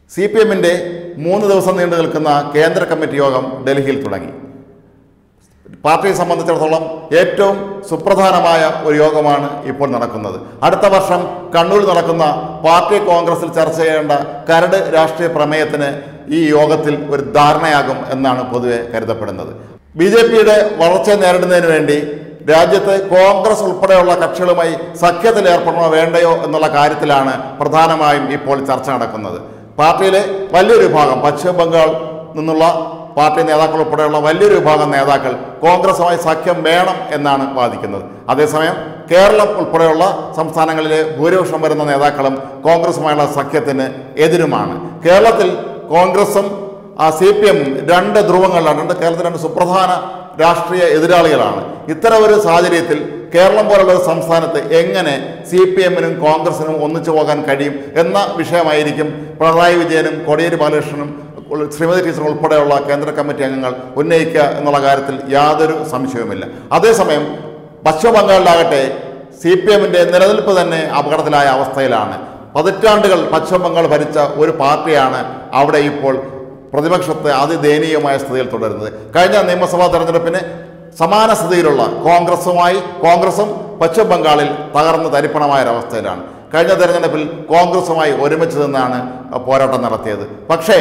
C P എമ്മിൻ്റെ മൂന്ന് ദിവസം നീണ്ടു നിൽക്കുന്ന കേന്ദ്ര കമ്മിറ്റി യോഗം ഡൽഹിയിൽ തുടങ്ങി പാർട്ടിയെ സംബന്ധിച്ചിടത്തോളം ഏറ്റവും സുപ്രധാനമായ ഒരു യോഗമാണ് ഇപ്പോൾ നടക്കുന്നത് അടുത്ത വർഷം കണ്ണൂരിൽ നടക്കുന്ന പാർട്ടി കോൺഗ്രസിൽ ചർച്ച ചെയ്യേണ്ട കരട് രാഷ്ട്രീയ പ്രമേയത്തിന് ഈ യോഗത്തിൽ ഒരു ധാരണയാകും എന്നാണ് പൊതുവെ കരുതപ്പെടുന്നത് ബി ജെ പിയുടെ വളർച്ച നേരിടുന്നതിന് വേണ്ടി രാജ്യത്ത് കോൺഗ്രസ് ഉൾപ്പെടെയുള്ള കക്ഷികളുമായി സഖ്യത്തിൽ ഏർപ്പെടണോ വേണ്ടയോ എന്നുള്ള കാര്യത്തിലാണ് പ്രധാനമായും ഇപ്പോൾ ചർച്ച നടക്കുന്നത് പാർട്ടിയിലെ വലിയൊരു വിഭാഗം പശ്ചിമ ബംഗാൾ നിന്നുള്ള പാർട്ടി നേതാക്കൾ ഉൾപ്പെടെയുള്ള വലിയൊരു വിഭാഗം നേതാക്കൾ കോൺഗ്രസുമായി സഖ്യം വേണം എന്നാണ് വാദിക്കുന്നത് അതേസമയം കേരളം ഉൾപ്പെടെയുള്ള സംസ്ഥാനങ്ങളിലെ ഭൂരിപക്ഷം വരുന്ന നേതാക്കളും കോൺഗ്രസുമായുള്ള സഖ്യത്തിന് എതിരുമാണ് കേരളത്തിൽ കോൺഗ്രസും ആ സി പി എം രണ്ട് ധ്രുവങ്ങളിലാണ് രണ്ട് കേരളത്തിൽ രണ്ട് സുപ്രധാന രാഷ്ട്രീയ എതിരാളികളാണ് ഇത്തരം ഒരു സാഹചര്യത്തിൽ കേരളം പോലുള്ള ഒരു സംസ്ഥാനത്ത് എങ്ങനെ സി പി എമ്മിനും കോൺഗ്രസിനും ഒന്നിച്ചു പോകാൻ കഴിയും എന്ന വിഷയമായിരിക്കും പിണറായി വിജയനും കോടിയേരി ബാലകൃഷ്ണനും ഉൾ- ശ്രീമതി ടീച്ചർ ഉൾപ്പെടെയുള്ള കേന്ദ്ര കമ്മിറ്റി അംഗങ്ങൾ ഉന്നയിക്കുക എന്നുള്ള കാര്യത്തിൽ യാതൊരു സംശയവുമില്ല അതേസമയം പശ്ചിമ ബംഗാളിലാകട്ടെ സി പി എമ്മിൻ്റെ നിലനിൽപ്പ് തന്നെ അപകടത്തിലായ അവസ്ഥയിലാണ് പതിറ്റാണ്ടുകൾ പശ്ചിമ ബംഗാൾ ഭരിച്ച ഒരു പാർട്ടിയാണ് അവിടെ ഇപ്പോൾ പ്രതിപക്ഷത്തെ അതിദയനീയമായ സ്ഥിതിയിൽ തുടരുന്നത് കഴിഞ്ഞ നിയമസഭാ തെരഞ്ഞെടുപ്പിന് സമാന സ്ഥിതിയിലുള്ള കോൺഗ്രസുമായി കോൺഗ്രസും പശ്ചിമ ബംഗാളിൽ തകർന്ന് തരിപ്പണമായ ഒരവസ്ഥയിലാണ് കഴിഞ്ഞ തെരഞ്ഞെടുപ്പിൽ കോൺഗ്രസുമായി ഒരുമിച്ച് നിന്നാണ് പോരാട്ടം നടത്തിയത് പക്ഷേ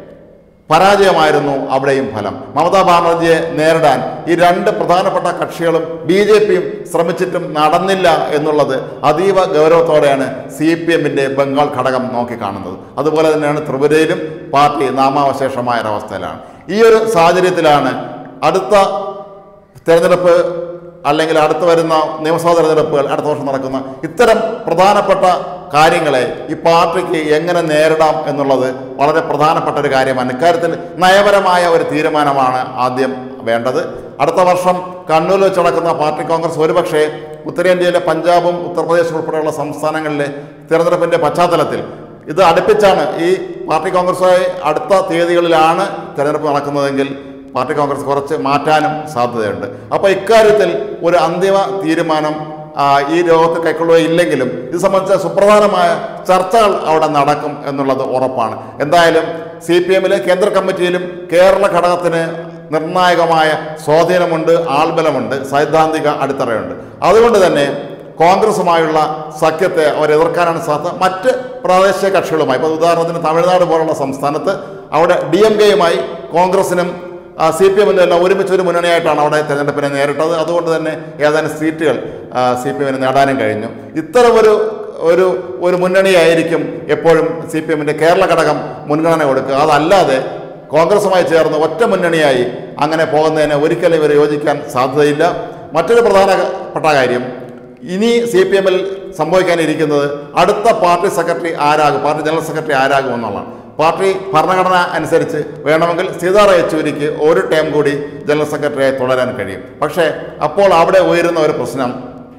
പരാജയമായിരുന്നു അവിടെയും ഫലം മമതാ ബാനർജിയെ നേരിടാൻ ഈ രണ്ട് പ്രധാനപ്പെട്ട കക്ഷികളും ബി ജെ പിയും ശ്രമിച്ചിട്ടും നടന്നില്ല എന്നുള്ളത് അതീവ ഗൗരവത്തോടെയാണ് സി പി എമ്മിൻ്റെ ബംഗാൾ ഘടകം നോക്കിക്കാണുന്നത് അതുപോലെ തന്നെയാണ് ത്രിപുരയിലും പാർട്ടി നാമാവശേഷമായ ഒരവസ്ഥയിലാണ് ഈ ഒരു സാഹചര്യത്തിലാണ് അടുത്ത തെരഞ്ഞെടുപ്പ് അല്ലെങ്കിൽ അടുത്ത് വരുന്ന നിയമസഭാ തെരഞ്ഞെടുപ്പുകൾ അടുത്ത വർഷം നടക്കുന്ന ഇത്തരം പ്രധാനപ്പെട്ട കാര്യങ്ങളെ ഈ പാർട്ടിക്ക് എങ്ങനെ നേരിടാം എന്നുള്ളത് വളരെ പ്രധാനപ്പെട്ട ഒരു കാര്യമാണ് ഇക്കാര്യത്തിൽ നയപരമായ ഒരു തീരുമാനമാണ് ആദ്യം വേണ്ടത് അടുത്ത വർഷം കണ്ണൂരിൽ വെച്ച് നടക്കുന്ന പാർട്ടി കോൺഗ്രസ് ഒരുപക്ഷേ ഉത്തരേന്ത്യയിലെ പഞ്ചാബും ഉത്തർപ്രദേശും ഉൾപ്പെടെയുള്ള സംസ്ഥാനങ്ങളിലെ തിരഞ്ഞെടുപ്പിൻ്റെ പശ്ചാത്തലത്തിൽ ഇത് അടുപ്പിച്ചാണ് ഈ പാർട്ടി കോൺഗ്രസുമായി അടുത്ത തീയതികളിലാണ് തിരഞ്ഞെടുപ്പ് നടക്കുന്നതെങ്കിൽ പാർട്ടി കോൺഗ്രസ് കുറച്ച് മാറ്റാനും സാധ്യതയുണ്ട് അപ്പോൾ ഇക്കാര്യത്തിൽ ഒരു അന്തിമ തീരുമാനം ആ, ഈ രോഗത്തിൽ കൈക്കൊള്ളുകയില്ലെങ്കിലും ഇത് സംബന്ധിച്ച സുപ്രധാനമായ ചർച്ചകൾ അവിടെ നടക്കും എന്നുള്ളത് ഉറപ്പാണ് എന്തായാലും സി പി എമ്മിലെ കേന്ദ്ര കമ്മിറ്റിയിലും കേരള ഘടകത്തിന് നിർണായകമായ സ്വാധീനമുണ്ട് ആൾബലമുണ്ട് സൈദ്ധാന്തിക അടിത്തറയുണ്ട് അതുകൊണ്ട് തന്നെ കോൺഗ്രസുമായുള്ള സഖ്യത്തെ അവർ എതിർക്കാനാണ് സാധ്യത മറ്റ് പ്രാദേശിക കക്ഷികളുമായി ഇപ്പോൾ ഉദാഹരണത്തിന് തമിഴ്നാട് പോലുള്ള സംസ്ഥാനത്ത് അവിടെ ഡി എം കെയുമായി കോൺഗ്രസിനും സി പി എമ്മിൻ്റെ എല്ലാം ഒരുമിച്ച് ഒരു മുന്നണിയായിട്ടാണ് അവിടെ തെരഞ്ഞെടുപ്പിനെ നേരിട്ടത് അതുകൊണ്ട് തന്നെ ഏതാനും സീറ്റുകൾ സി പി എമ്മിന് നേടാനും കഴിഞ്ഞു ഇത്തരം ഒരു ഒരു ഒരു മുന്നണിയായിരിക്കും എപ്പോഴും സി പി എമ്മിൻ്റെ കേരള ഘടകം മുൻഗണന കൊടുക്കുക അതല്ലാതെ കോൺഗ്രസുമായി ചേർന്ന് ഒറ്റ മുന്നണിയായി അങ്ങനെ പോകുന്നതിന് ഒരിക്കലും ഇവർ യോജിക്കാൻ സാധ്യതയില്ല മറ്റൊരു പ്രധാനപ്പെട്ട കാര്യം ഇനി സി പി എമ്മിൽ സംഭവിക്കാനിരിക്കുന്നത് അടുത്ത പാർട്ടി സെക്രട്ടറി ആരാകും പാർട്ടി ജനറൽ സെക്രട്ടറി ആരാകും എന്നുള്ളതാണ് പാർട്ടി ഭരണഘടന അനുസരിച്ച് വേണമെങ്കിൽ സീതാറാം യെച്ചൂരിക്ക് ഒരു ടൈം കൂടി ജനറൽ സെക്രട്ടറിയായി തുടരാൻ കഴിയും പക്ഷേ അപ്പോൾ അവിടെ ഉയരുന്ന ഒരു പ്രശ്നം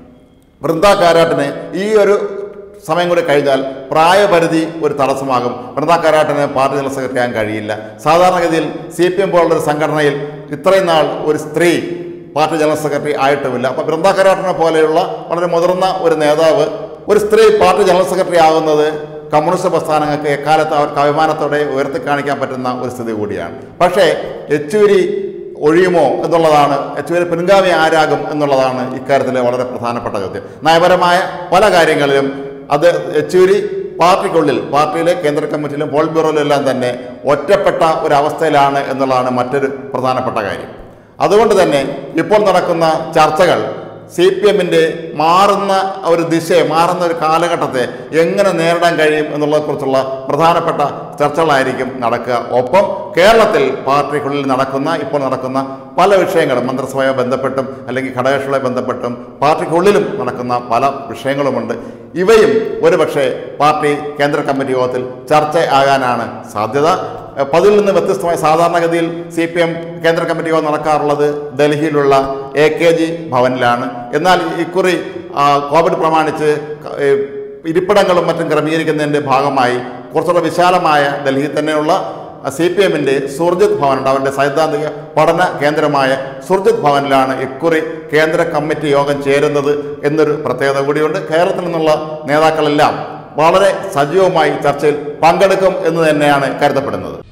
വൃന്ദ കാരാട്ടിന് ഈ ഒരു സമയം കൂടി കഴിഞ്ഞാൽ പ്രായപരിധി ഒരു തടസ്സമാകും വൃന്ദ കാരാട്ടിന് പാർട്ടി ജനറൽ സെക്രട്ടറി ആകാൻ കഴിയില്ല സാധാരണഗതിയിൽ സി പി എം പോലുള്ളൊരു സംഘടനയിൽ ഇത്രയും നാൾ ഒരു സ്ത്രീ പാർട്ടി ജനറൽ സെക്രട്ടറി ആയിട്ടുമില്ല അപ്പോൾ വൃന്ദ കാരാട്ടിനെ പോലെയുള്ള വളരെ മുതിർന്ന ഒരു നേതാവ് ഒരു സ്ത്രീ പാർട്ടി ജനറൽ സെക്രട്ടറി ആകുന്നത് കമ്മ്യൂണിസ്റ്റ് പ്രസ്ഥാനങ്ങൾക്ക് എക്കാലത്ത് അവർക്ക് അഭിമാനത്തോടെ ഉയർത്തി കാണിക്കാൻ പറ്റുന്ന ഒരു സ്ഥിതി കൂടിയാണ് പക്ഷേ യെച്ചൂരി ഒഴിയുമോ എന്നുള്ളതാണ് യെച്ചൂരി പിൻഗാമി ആരാകും എന്നുള്ളതാണ് ഇക്കാര്യത്തിൽ വളരെ പ്രധാനപ്പെട്ട ചോദ്യം നയപരമായ പല കാര്യങ്ങളിലും അത് യെച്ചൂരി പാർട്ടിക്കുള്ളിൽ പാർട്ടിയിലെ കേന്ദ്ര കമ്മിറ്റിയിലും പോൾ ബ്യൂറോയിലും എല്ലാം തന്നെ ഒറ്റപ്പെട്ട ഒരു അവസ്ഥയിലാണ് എന്നുള്ളതാണ് മറ്റൊരു പ്രധാനപ്പെട്ട കാര്യം അതുകൊണ്ട് തന്നെ ഇപ്പോൾ നടക്കുന്ന ചർച്ചകൾ സി പി എമ്മിൻ്റെ മാറുന്ന ഒരു ദിശയെ മാറുന്ന ഒരു കാലഘട്ടത്തെ എങ്ങനെ നേരിടാൻ കഴിയും എന്നുള്ളതിനെക്കുറിച്ചുള്ള പ്രധാനപ്പെട്ട ചർച്ചകളായിരിക്കും നടക്കുക ഒപ്പം കേരളത്തിൽ പാർട്ടിക്കുള്ളിൽ നടക്കുന്ന ഇപ്പോൾ നടക്കുന്ന പല വിഷയങ്ങളും മന്ത്രിസഭയെ ബന്ധപ്പെട്ടും അല്ലെങ്കിൽ ഘടകകക്ഷികളെ ബന്ധപ്പെട്ടും പാർട്ടിക്കുള്ളിലും നടക്കുന്ന പല വിഷയങ്ങളുമുണ്ട് ഇവയും ഒരുപക്ഷെ പാർട്ടി കേന്ദ്ര കമ്മിറ്റി യോഗത്തിൽ ചർച്ച ആകാനാണ് സാധ്യത എഹ് പതിവിൽ നിന്ന് വ്യത്യസ്തമായി സാധാരണഗതിയിൽ സി പി എം കേന്ദ്ര കമ്മിറ്റി യോഗം നടക്കാറുള്ളത് ഡൽഹിയിലുള്ള എ കെ ജി ഭവനിലാണ് എന്നാൽ ഇക്കുറി ആ, കോവിഡ് പ്രമാണിച്ച് ക- ഏഹ് ഇരിപ്പിടങ്ങളും മറ്റും ക്രമീകരിക്കുന്നതിൻ്റെ ഭാഗമായി കുറച്ചുകൂടെ വിശാലമായ ഡൽഹിയിൽ തന്നെയുള്ള സി പി എമ്മിൻ്റെ സുർജിത് ഭവനുണ്ട് അവരുടെ സൈദ്ധാന്തിക പഠന കേന്ദ്രമായ സുർജിത് ഭവനിലാണ് ഇക്കുറി കേന്ദ്ര കമ്മിറ്റി യോഗം ചേരുന്നത് എന്നൊരു പ്രത്യേകത കൂടിയുണ്ട് കേരളത്തിൽ നിന്നുള്ള നേതാക്കളെല്ലാം വളരെ സജീവമായി ചർച്ചയിൽ പങ്കെടുക്കും എന്ന് തന്നെയാണ് കരുതപ്പെടുന്നത്